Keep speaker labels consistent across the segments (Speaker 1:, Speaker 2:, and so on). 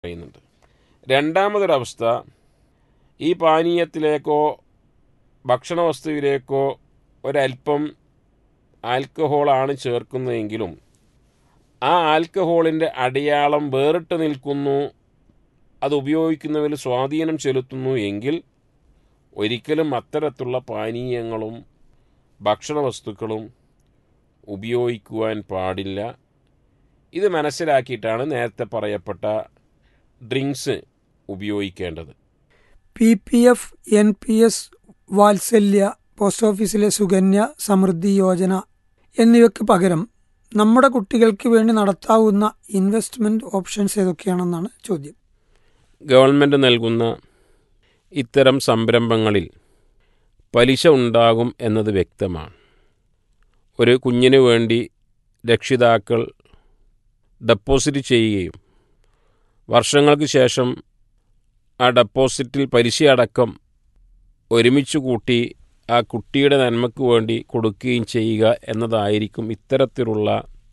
Speaker 1: പറയുന്നുണ്ട് രണ്ടാമതൊരവസ്ഥ ഈ പാനീയത്തിലേക്കോ ഭക്ഷണ വസ്തുവിലേക്കോ ഒരല്പം ആൽക്കഹോളാണ് ചേർക്കുന്നതെങ്കിലും ആ ആൽക്കഹോളിൻ്റെ അടയാളം വേറിട്ട് നിൽക്കുന്നു അത് ഉപയോഗിക്കുന്നവരിൽ സ്വാധീനം ചെലുത്തുന്നു എങ്കിൽ ഒരിക്കലും അത്തരത്തിലുള്ള പാനീയങ്ങളും ഭക്ഷണ വസ്തുക്കളും ഉപയോഗിക്കുവാൻ പാടില്ല ഇത് മനസ്സിലാക്കിയിട്ടാണ് നേരത്തെ പറയപ്പെട്ട ഡ്രിങ്ക്സ് ഉപയോഗിക്കേണ്ടത്
Speaker 2: P P F N P S Vatsalya post ഓഫീസിലെ സുകന്യ സമൃദ്ധി യോജന എന്നിവയ്ക്ക് പകരം നമ്മുടെ കുട്ടികൾക്ക് വേണ്ടി നടത്താവുന്ന ഇൻവെസ്റ്റ്മെന്റ് ഓപ്ഷൻസ് ഏതൊക്കെയാണെന്നാണ് ചോദ്യം
Speaker 1: ഗവൺമെൻറ് നൽകുന്ന ഇത്തരം സംരംഭങ്ങളിൽ പലിശ ഉണ്ടാകും എന്നത് വ്യക്തമാണ് ഒരു കുഞ്ഞിന് വേണ്ടി രക്ഷിതാക്കൾ ഡെപ്പോസിറ്റ് ചെയ്യുകയും വർഷങ്ങൾക്ക് ശേഷം ആ ഡെപ്പോസിറ്റിൽ പലിശയടക്കം ഒരുമിച്ച് കൂട്ടി ആ കുട്ടിയുടെ നന്മയ്ക്ക് വേണ്ടി കൊടുക്കുകയും ചെയ്യുക എന്നതായിരിക്കും ഇത്തരത്തിലുള്ള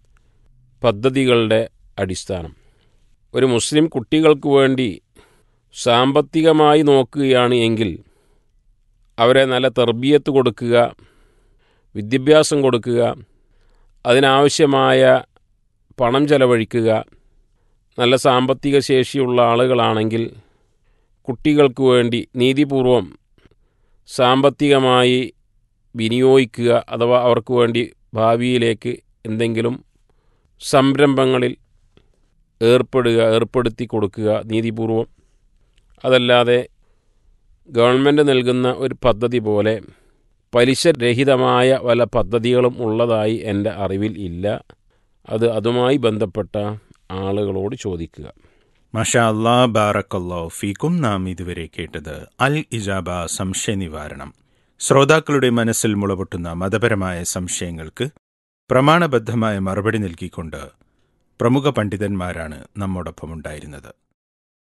Speaker 1: പദ്ധതികളുടെ അടിസ്ഥാനം ഒരു മുസ്ലിം കുട്ടികൾക്ക് വേണ്ടി സാമ്പത്തികമായി നോക്കുകയാണ് എങ്കിൽ അവരെ നല്ല തെർബിയത്ത് കൊടുക്കുക വിദ്യാഭ്യാസം കൊടുക്കുക അതിനാവശ്യമായ പണം ചെലവഴിക്കുക നല്ല സാമ്പത്തിക ശേഷിയുള്ള ആളുകളാണെങ്കിൽ കുട്ടികൾക്ക് വേണ്ടി നീതിപൂർവം സാമ്പത്തികമായി വിനിയോഗിക്കുക അഥവാ അവർക്ക് വേണ്ടി ഭാവിയിലേക്ക് എന്തെങ്കിലും സംരംഭങ്ങളിൽ ഏർപ്പെടുക ഏർപ്പെടുത്തി കൊടുക്കുക നീതിപൂർവം അതല്ലാതെ ഗവൺമെൻറ് നൽകുന്ന ഒരു പദ്ധതി പോലെ പലിശരഹിതമായ പല പദ്ധതികളും ഉള്ളതായി എൻ്റെ അറിവിൽ ഇല്ല അത് അതുമായി ബന്ധപ്പെട്ട ആളുകളോട് ചോദിക്കുക
Speaker 3: മഷാ അല്ലാ ബാറക്കല്ലോ ഫീക്കും നാം ഇതുവരെ കേട്ടത് അൽ ഇജാബ സംശയ നിവാരണം ശ്രോതാക്കളുടെ മനസ്സിൽ മുളപൊട്ടുന്ന മതപരമായ സംശയങ്ങൾക്ക് പ്രമാണബദ്ധമായ മറുപടി നൽകിക്കൊണ്ട് പ്രമുഖ പണ്ഡിതന്മാരാണ് നമ്മോടൊപ്പം ഉണ്ടായിരുന്നത്